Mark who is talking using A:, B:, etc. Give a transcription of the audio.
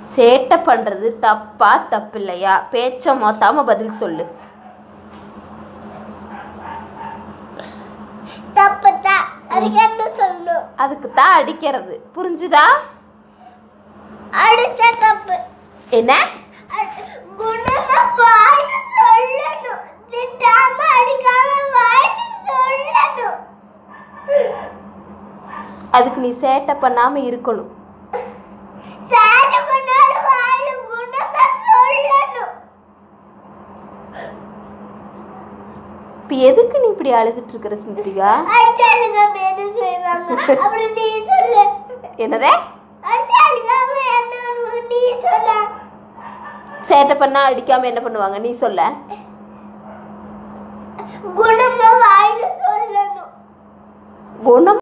A: சேட்டை பண்றது தப்பா தப்பில்லையா பேச்ச மாத்தாம பதில் சொல்லு
B: தப்பு தான் அதுக்கு என்ன சொல்லணும்
A: அதுக்கு தான் அடிக்கிறது புரிஞ்சுதா
B: அடுத்த தப்பு
A: என்ன
B: குணமா வாய்னு சொல்லணும் திட்டாம அடிக்காம வாய்னு சொல்லணும்
A: அதுக்கு நீ சேட்டை பண்ணாம இருக்கணும்
B: சேட்டை பண்ணாலும் வாயில குணமா சொல்லணும்
A: இப்ப எதுக்கு நீ இப்படி அழுதுட்டு இருக்கிற ஸ்மிருதிகா
B: அடிச்சாலுங்க என்ன செய்வாங்க அப்புறம் நீ சொல்லு
A: என்னதே
B: அடிச்சாலுங்க என்ன நீ சொல்ல
A: சேட்டை பண்ணா அடிக்காம என்ன பண்ணுவாங்க நீ சொல்ல
B: குணமா வாயில சொல்லணும்
A: குணம்